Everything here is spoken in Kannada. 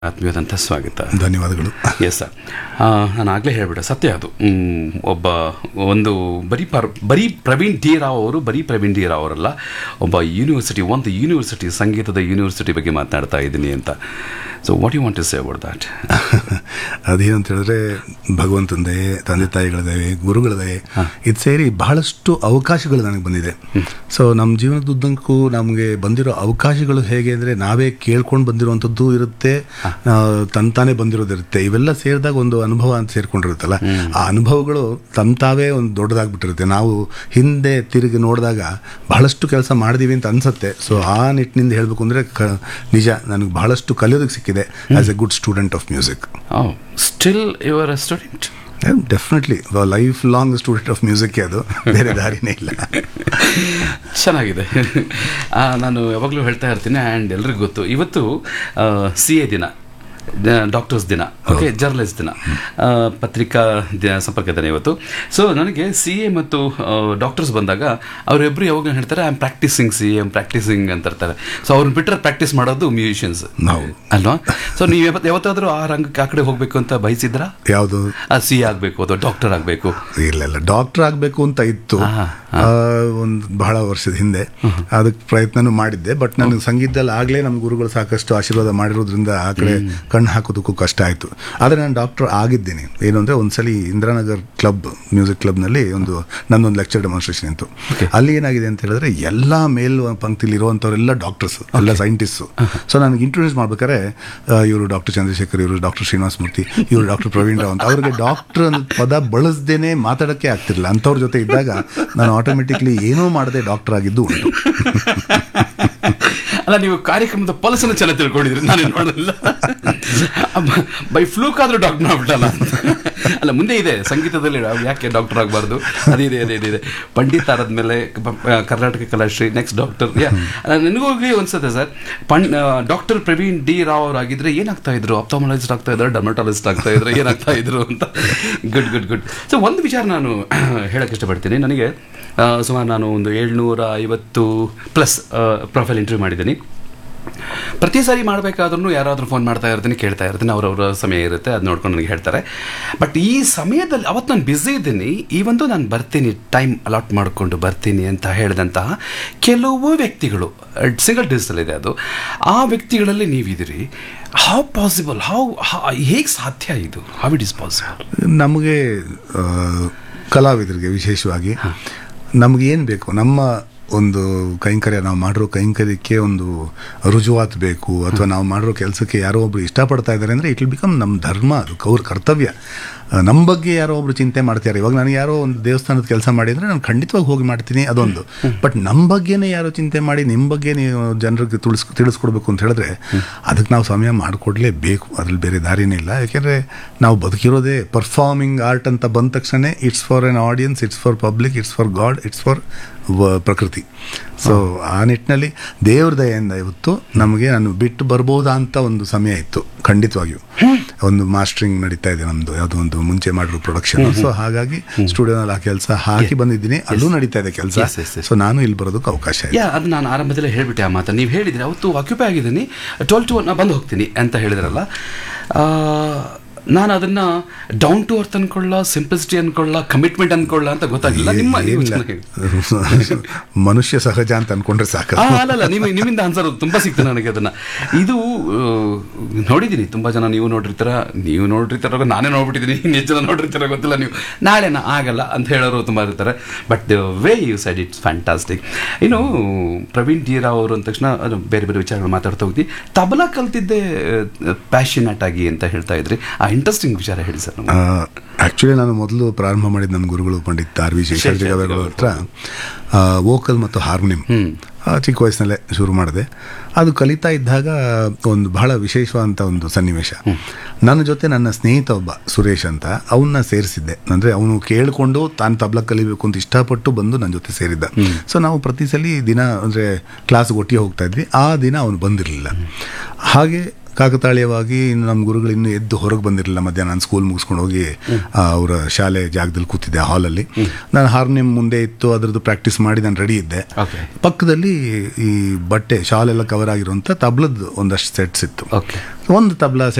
ಆತ್ಮೀಯದಂಥ ಸ್ವಾಗತ ಧನ್ಯವಾದಗಳು ಎಸ್ ಸರ್ ನಾನು ಆಗಲೇ ಹೇಳ್ಬಿಟ್ಟೆ ಸತ್ಯ ಅದು ಮ್, ಒಬ್ಬ ಒಂದು ಬರೀ ಪರ್ ಬರೀ ಪ್ರವೀಣ್ ಡಿ ರಾವ್ ಅವರು ಬರೀ ಪ್ರವೀಣ್ ಡಿ ರಾವ್ ಅವರಲ್ಲ ಒಬ್ಬ ಯೂನಿವರ್ಸಿಟಿ ಒಂದು ಯೂನಿವರ್ಸಿಟಿ ಸಂಗೀತದ ಯೂನಿವರ್ಸಿಟಿ ಬಗ್ಗೆ ಮಾತನಾಡ್ತಾ ಇದ್ದೀನಿ ಅಂತ so what you want to say about that ಅದೇನಂತ ಹೇಳಿದ್ರೆ ಭಗವಂತನ ದಯೆ ತಂದೆ ತಾಯಿಗಳ ದಯೆ ಗುರುಗಳ ದಯೆ ಇದು ಸೇರಿ ಬಹಳಷ್ಟು ಅವಕಾಶಗಳು ನನಗೆ ಬಂದಿದೆ ಸೊ ನಮ್ಮ ಜೀವನದುದ್ದಕ್ಕೂ ನಮಗೆ ಬಂದಿರೋ ಅವಕಾಶಗಳು ಹೇಗೆ ಅಂದರೆ ನಾವೇ ಕೇಳ್ಕೊಂಡು ಬಂದಿರುವಂಥದ್ದು ಇರುತ್ತೆ ಆ, ತಂತಾನೆ ಬಂದಿರೋದಿರುತ್ತೆ ಇವೆಲ್ಲ ಸೇರಿದಾಗ ಒಂದು ಅನುಭವ ಅಂತ ಸೇರ್ಕೊಂಡಿರುತ್ತಲ್ಲ ಆ ಅನುಭವಗಳು ತಮ್ಮ ತಾವೇ ಒಂದು ದೊಡ್ಡದಾಗ್ಬಿಟ್ಟಿರುತ್ತೆ ನಾವು ಹಿಂದೆ ತಿರುಗಿ ನೋಡಿದಾಗ ಬಹಳಷ್ಟು ಕೆಲಸ ಮಾಡಿದೀವಿ ಅಂತ ಅನ್ಸುತ್ತೆ ಸೊ ಆ ನಿಟ್ಟಿನಿಂದ ಹೇಳಬೇಕು ಅಂದರೆ ಕ ನಿಜ ನನಗೆ ಬಹಳಷ್ಟು ಕಲಿಯೋದಕ್ಕೆ ಸಿಕ್ಕಿದೆ as a good student of music still your student definitely life long student of music ಅದು ಬೇರೆ ದಾರಿನೇ ಇಲ್ಲ ಚೆನ್ನಾಗಿದೆ ಆ, ನಾನು ಯಾವಾಗಲೂ ಹೇಳ್ತಾ ಇರ್ತೀನಿ ಆ್ಯಂಡ್ ಎಲ್ರಿಗೂ ಗೊತ್ತು ಇವತ್ತು ಸಿ ಎ ದಿನ ಡಾಕ್ಟರ್ಸ್ ದಿನ ಓಕೆ ಜರ್ನಲಿಸ್ಟ್ ದಿನ ಆ, ಪತ್ರಿಕಾ ದಿನ ಸಂಪರ್ಕ ದಿನ ಇವತ್ತು ಸೊ ನನಗೆ ಸಿ ಎ ಮತ್ತು ಡಾಕ್ಟರ್ಸ್ ಬಂದಾಗ ಅವರಿಬ್ಬರು ಯಾವಾಗಲೂ ಹೇಳ್ತಾರೆ I am practising C M practising ಅಂತ ಇರ್ತಾರೆ ಸೊ ಅವ್ರನ್ನ ಬಿಟ್ಟರೆ ಪ್ರಾಕ್ಟೀಸ್ ಮಾಡೋದು ಮ್ಯೂಸಿಷಿಯನ್ಸ್ ನಾವು ಅಲ್ವಾ ಸೊ ನೀವು ಯಾವತ್ತು ಯಾವತ್ತಾದರೂ ಆ ರಂಗಕ್ಕೆ ಆ ಕಡೆ ಹೋಗಬೇಕು ಅಂತ ಬಯಸಿದ್ರಾ ಯಾವುದು ಸಿ ಎ ಆಗಬೇಕು ಅಥವಾ ಡಾಕ್ಟರ್ ಆಗಬೇಕು ಇಲ್ಲ ಇಲ್ಲ ಡಾಕ್ಟರ್ ಆಗಬೇಕು ಅಂತ ಇತ್ತು ಆಹಾ, ಒಂದು ಬಹಳ ವರ್ಷದ ಹಿಂದೆ ಅದಕ್ಕೆ ಪ್ರಯತ್ನನೂ ಮಾಡಿದ್ದೆ ಬಟ್ ನನಗೆ ಸಂಗೀತದಲ್ಲಿ ಆಗಲೇ ನಮ್ಮ ಗುರುಗಳು ಸಾಕಷ್ಟು ಆಶೀರ್ವಾದ ಮಾಡಿರೋದ್ರಿಂದ ಆ ಕಡೆ ಕಣ್ಣು ಹಾಕೋದಕ್ಕೂ ಕಷ್ಟ ಆಯಿತು ಆದರೆ ನಾನು ಡಾಕ್ಟರ್ ಆಗಿದ್ದೀನಿ ಏನು ಅಂದರೆ ಒಂದ್ಸಲಿ ಇಂದಿರಾನಗರ್ ಕ್ಲಬ್ ಮ್ಯೂಸಿಕ್ ಕ್ಲಬ್ನಲ್ಲಿ ಒಂದು ನನ್ನೊಂದು ಲೆಕ್ಚರ್ ಡೆಮಾನ್ಸ್ಟ್ರೇಷನ್ ಇತ್ತು ಅಲ್ಲಿ ಏನಾಗಿದೆ ಅಂತ ಹೇಳಿದ್ರೆ ಎಲ್ಲ ಮೇಲ್ ಪಂಕ್ತಿಲಿ ಇರುವಂಥವರೆಲ್ಲ ಡಾಕ್ಟರ್ಸ್ ಎಲ್ಲ ಸೈಂಟಿಸ್ಟು ಸೊ ನನಗೆ ಇಂಟ್ರೊಡ್ಯೂಸ್ ಮಾಡ್ಬೇಕಾದ್ರೆ ಇವರು ಡಾಕ್ಟರ್ ಚಂದ್ರಶೇಖರ್ ಇವರು ಡಾಕ್ಟರ್ ಶ್ರೀನಿವಾಸ ಮೂರ್ತಿ ಇವರು ಡಾಕ್ಟರ್ ಪ್ರವೀಣ್ ರಾವ್ ಅಂತ ಅವ್ರಿಗೆ ಡಾಕ್ಟರ್ ಅನ್ನೋ ಪದ ಬಳಸ್ದೇನೆ ಮಾತಾಡೋಕ್ಕೆ ಆಗ್ತಿರಲಿಲ್ಲ ಅಂಥವ್ರ ಜೊತೆ ಇದ್ದಾಗ ನಾನು ಆಟೋಮೆಟಿಕ್ಲಿ ಏನೂ ಮಾಡದೆ ಡಾಕ್ಟರ್ ಆಗಿದ್ದು ಉಂಟು ಅಲ್ಲ ನೀವು ಕಾರ್ಯಕ್ರಮದ ಪಲ್ಸನ್ನು ಚೆನ್ನಾಗಿ ತಿಳ್ಕೊಂಡಿದ್ರಿ ನಾನು ನೋಡಲಿಲ್ಲ ಬೈ ಫ್ಲೂಕ್ ಆದ್ರೂ ಡಾಕ್ಟರ್ ಆಗ್ಬಿಟ್ಟಲ್ಲ ಅಲ್ಲ ಮುಂದೆ ಇದೆ ಸಂಗೀತದಲ್ಲಿ ನಾವು ಯಾಕೆ ಡಾಕ್ಟರ್ ಆಗಬಾರ್ದು ಅದಿದೆ ಅದೇ ಇದೆ ಪಂಡಿತ್ ಆದ್ಮೇಲೆ ಕರ್ನಾಟಕ ಕಲಾಶ್ರೀ ನೆಕ್ಸ್ಟ್ ಡಾಕ್ಟರ್ ನನಗೋಗಿ ಅನ್ಸುತ್ತೆ ಸರ್ ಪಂಡ್ ಡಾಕ್ಟರ್ ಪ್ರವೀಣ್ ಡಿ ರಾವ್ ಅವರಾಗಿದ್ರೆ ಏನಾಗ್ತಾ ಇದ್ರು ಅಪ್ತೋಮಲಜಿಸ್ಟ್ ಆಗ್ತಾ ಇದ್ರು ಡರ್ಮಟಾಲಜಿಸ್ಟ್ ಆಗ್ತಾ ಇದ್ರು ಏನಾಗ್ತಾ ಇದ್ರು ಅಂತ ಗುಡ್ ಗುಡ್ ಗುಡ್ ಸೊ ಒಂದು ವಿಚಾರ ನಾನು ಹೇಳಕ್ಕೆ ಇಷ್ಟಪಡ್ತೀನಿ ನನಗೆ ಆ, ಸುಮಾರು ನಾನು ಒಂದು ಏಳ್ನೂರ ಐವತ್ತು ಪ್ಲಸ್ ಪ್ರೊಫೈಲ್ ಇಂಟರ್ವ್ಯೂ ಮಾಡಿದ್ದೀನಿ ಪ್ರತಿ ಸಾರಿ ಮಾಡಬೇಕಾದ್ರೂ ಯಾರಾದರೂ ಫೋನ್ ಮಾಡ್ತಾ ಇರ್ತೀನಿ ಕೇಳ್ತಾ ಇರ್ತೀನಿ ಅವ್ರವ್ರ ಸಮಯ ಇರುತ್ತೆ ಅದು ನೋಡ್ಕೊಂಡು ನನಗೆ ಹೇಳ್ತಾರೆ ಬಟ್ ಈ ಸಮಯದಲ್ಲಿ ಅವತ್ತು ನಾನು ಬ್ಯುಸಿ ಇದ್ದೀನಿ ಈ ಒಂದು ನಾನು ಬರ್ತೀನಿ ಟೈಮ್ ಅಲಾಟ್ ಮಾಡಿಕೊಂಡು ಬರ್ತೀನಿ ಅಂತ ಹೇಳಿದಂತಹ ಕೆಲವು ವ್ಯಕ್ತಿಗಳು ಸಿಂಗಲ್ ಡಿಜಿಟಲ್ ಅದು ಆ ವ್ಯಕ್ತಿಗಳಲ್ಲಿ ನೀವಿದ್ದೀರಿ ಹೌ ಪಾಸಿಬಲ್ ಹೌ ಹೇಗೆ ಸಾಧ್ಯ ಇದು ಹೌ ಇಟ್ ಇಸ್ ಪಾಸಿಬಲ್ ನಮಗೆ ಆ, ಕಲಾವಿದರಿಗೆ ವಿಶೇಷವಾಗಿ ನಮ್ಗೆ ಏನು ಬೇಕು ನಮ್ಮ ಒಂದು ಕೈಂಕರ್ಯ ನಾವು ಮಾಡಿರೋ ಕೈಂಕರ್ಯಕ್ಕೆ ಒಂದು ರುಜುವಾತ್ ಬೇಕು ಅಥವಾ ನಾವು ಮಾಡಿರೋ ಕೆಲಸಕ್ಕೆ ಯಾರೋ ಒಬ್ರು ಇಷ್ಟಪಡ್ತಾ ಇದ್ದಾರೆ ಅಂದರೆ ಇಟ್ ವಿಲ್ ಬಿಕಮ್ ನಮ್ಮ ಧರ್ಮ ಅದು ಅವ್ರ ಕರ್ತವ್ಯ ಆ, ನಮ್ಮ ಬಗ್ಗೆ ಯಾರೋ ಒಬ್ರು ಚಿಂತೆ ಮಾಡ್ತಾರೆ ಇವಾಗ ನನಗೆ ಯಾರೋ ಒಂದು ದೇವಸ್ಥಾನದ ಕೆಲಸ ಮಾಡಿದರೆ ನಾನು ಖಂಡಿತವಾಗಿ ಹೋಗಿ ಮಾಡ್ತೀನಿ ಅದೊಂದು ಬಟ್ ನಮ್ಮ ಬಗ್ಗೆನೇ ಯಾರೋ ಚಿಂತೆ ಮಾಡಿ ನಿಮ್ಮ ಬಗ್ಗೆ ನೀವು ಜನರಿಗೆ ತಿಳಿಸ್ ತಿಳಿಸ್ಕೊಡ್ಬೇಕು ಅಂತ ಹೇಳಿದ್ರೆ ಅದಕ್ಕೆ ನಾವು ಸಮಯ ಮಾಡಿಕೊಡ್ಲೇಬೇಕು ಅದ್ರಲ್ಲಿ ಬೇರೆ ದಾರಿನೇ ಇಲ್ಲ ಯಾಕೆಂದರೆ ನಾವು ಬದುಕಿರೋದೇ ಪರ್ಫಾರ್ಮಿಂಗ್ ಆರ್ಟ್ ಅಂತ ಬಂದ ತಕ್ಷಣ it's for an audience it's for public it's for God it's for ಪ್ರಕೃತಿ ಸೊ ಆ ನಿಟ್ಟಿನಲ್ಲಿ ದೇವ್ರ ದಯೆಯಿಂದ ಇವತ್ತು ನಮಗೆ ನಾನು ಬಿಟ್ಟು ಬರ್ಬೋದಾ ಅಂತ ಒಂದು ಸಮಯ ಇತ್ತು ಖಂಡಿತವಾಗಿಯೂ ಒಂದು ಮಾಸ್ಟರಿಂಗ್ ನಡೀತಾ ಇದೆ ನಮ್ಮದು ಯಾವುದೋ ಒಂದು ಮುಂಚೆ ಮಾಡಿರೋ ಪ್ರೊಡಕ್ಷನ್ ಸೊ ಹಾಗಾಗಿ ಸ್ಟುಡಿಯೋನಲ್ಲಿ ಆ ಕೆಲಸ ಹಾಕಿ ಬಂದಿದ್ದೀನಿ ಅಲ್ಲೂ ನಡೀತಾ ಇದೆ ಕೆಲಸ Yes, yes, yes. ಸೊ ನಾನು ಇಲ್ಲಿ ಬರೋದಕ್ಕೆ ಅವಕಾಶ ಇದೆ ಯಾ ಅದು ನಾನು ಆರಂಭದಲ್ಲೇ ಹೇಳಿಬಿಟ್ಟೆ ಆ ಮಾತು ನೀವು ಹೇಳಿದ್ರೆ ಅವತ್ತು ಆಕ್ಯುಪೈ ಆಗಿದ್ದೀನಿ ಟ್ವೆಲ್ ಟು ನಾನು ಬಂದು ಹೋಗ್ತೀನಿ ಅಂತ ಹೇಳಿದ್ರಲ್ಲ ಆ, ನಾನು ಅದನ್ನ ಡೌನ್ ಟು ಅರ್ತ್ ಅನ್ಕೊಳ್ಳ ಸಿಂಪ್ಲಿಸಿಟಿ ಅನ್ಕೊಳ್ಳ ಕಮಿಟ್ಮೆಂಟ್ ಅನ್ಕೊಳ್ಳ ಅಂತ ಗೊತ್ತಾಗಿಲ್ಲ ನಿಮ್ಮ ನೀವು ಏನಿಲ್ಲ. ಚೆನ್ನಾಗಿ ಮನುಷ್ಯ ಸಹಜ ಅಂತ ಅನ್ಕೊಂಡ್ರೆ ಸಾಕು ಆ, ಅಲ್ಲಲ್ಲ ನೀವು ನಿಮ್ಮಿಂದ ಆನ್ಸರ್ ತುಂಬಾ ಸಿಕ್ತು ನನಗೆ ಅದನ್ನ ಇದು ಆ, ನೋಡಿದ್ದೀನಿ ತುಂಬಾ ಜನ ನೀವು ನೋಡಿರ್ತೀರ ನೀವು ನೋಡಿರ್ತಾರ ನಾನೇ ನೋಡ್ಬಿಟ್ಟಿದ್ದೀನಿ ಎಷ್ಟು ಜನ ನೋಡಿರ್ತಾರ ಗೊತ್ತಿಲ್ಲ ನೀವು ನಾಳೆ ನಾ ಆಗಲ್ಲ ಅಂತ ಹೇಳೋರು ತುಂಬಾ ಇರ್ತಾರೆ but way you said it's fantastic ಇನ್ನು ಪ್ರವೀಣ್ ಡಿ ರಾವ್ ಅವರು ಅಂದ ತಕ್ಷಣ ಅದು ಬೇರೆ ಬೇರೆ ವಿಚಾರಗಳು ಮಾತಾಡ್ತಾ ಹೋಗ್ತಿ ತಬಲಾ ಕಲ್ತಿದ್ದೆ ಪ್ಯಾಷನೇಟ್ ಆಗಿ ಅಂತ ಹೇಳ್ತಾ ಇದ್ರಿ ಆ ಇಂಟ್ರೆಸ್ಟಿಂಗ್ ವಿಚಾರ ಹೇಳಿ ಸರ್ ನಮ್ಗೆ. ಆಕ್ಚುಲಿ ನಾನು ಮೊದಲು ಪ್ರಾರಂಭ ಮಾಡಿದ ನನ್ನ ಗುರುಗಳು ಪಂಡಿತ್ ಆರ್ ವಿ ಶೇಷಾದ್ರಿಗೌಡರ ಹತ್ರ ವೋಕಲ್ ಮತ್ತು ಹಾರ್ಮೋನಿಯಂ ಚಿಕ್ಕ ವಯಸ್ಸಿನಲ್ಲೇ ಶುರು ಮಾಡಿದೆ ಅದು ಕಲಿತಾ ಇದ್ದಾಗ ಒಂದು ಬಹಳ ವಿಶೇಷವಾದಂಥ ಒಂದು ಸನ್ನಿವೇಶ ನನ್ನ ಜೊತೆ ನನ್ನ ಸ್ನೇಹಿತ ಒಬ್ಬ ಸುರೇಶ್ ಅಂತ ಅವನ್ನ ಸೇರಿಸಿದ್ದೆ ಅಂದರೆ ಅವನು ಕೇಳಿಕೊಂಡು ತಾನು ತಬ್ಲ ಕಲಿಬೇಕು ಅಂತ ಇಷ್ಟಪಟ್ಟು ಬಂದು ನನ್ನ ಜೊತೆ ಸೇರಿದ್ದ ಸೊ ನಾವು ಪ್ರತಿ ಸಲ ದಿನ ಅಂದರೆ ಕ್ಲಾಸ್ಗೆ ಒಟ್ಟಿಗೆ ಹೋಗ್ತಾ ಇದ್ವಿ ಆ ದಿನ ಅವನು ಬಂದಿರಲಿಲ್ಲ ಹಾಗೆ ಕಾಕತಾಳೀಯವಾಗಿ ಇನ್ನು ನಮ್ಮ ಗುರುಗಳು ಇನ್ನೂ ಎದ್ದು ಹೊರಗೆ ಬಂದಿರಲಿಲ್ಲ ಮಧ್ಯಾಹ್ನ ನಾನು ಸ್ಕೂಲ್ ಮುಗಿಸ್ಕೊಂಡು ಹೋಗಿ ಆ, ಅವರ ಶಾಲೆ ಜಾಗದಲ್ಲಿ ಕೂತಿದ್ದೆ ಹಾಲಲ್ಲಿ ನಾನು ಹಾರ್ನಿಯಂ ಮುಂದೆ ಇತ್ತು ಅದರದ್ದು ಪ್ರಾಕ್ಟೀಸ್ ಮಾಡಿ ನಾನು ರೆಡಿ ಇದ್ದೆ ಓಕೆ ಪಕ್ಕದಲ್ಲಿ ಈ ಬಟ್ಟೆ ಶಾಲೆಲ್ಲ ಕವರ್ ಆಗಿರುವಂಥ ತಬ್ಲದ ಒಂದಷ್ಟು ಸೆಟ್ಸ್ ಇತ್ತು ಓಕೆ ಒಂದು ತಬ್ಲಾ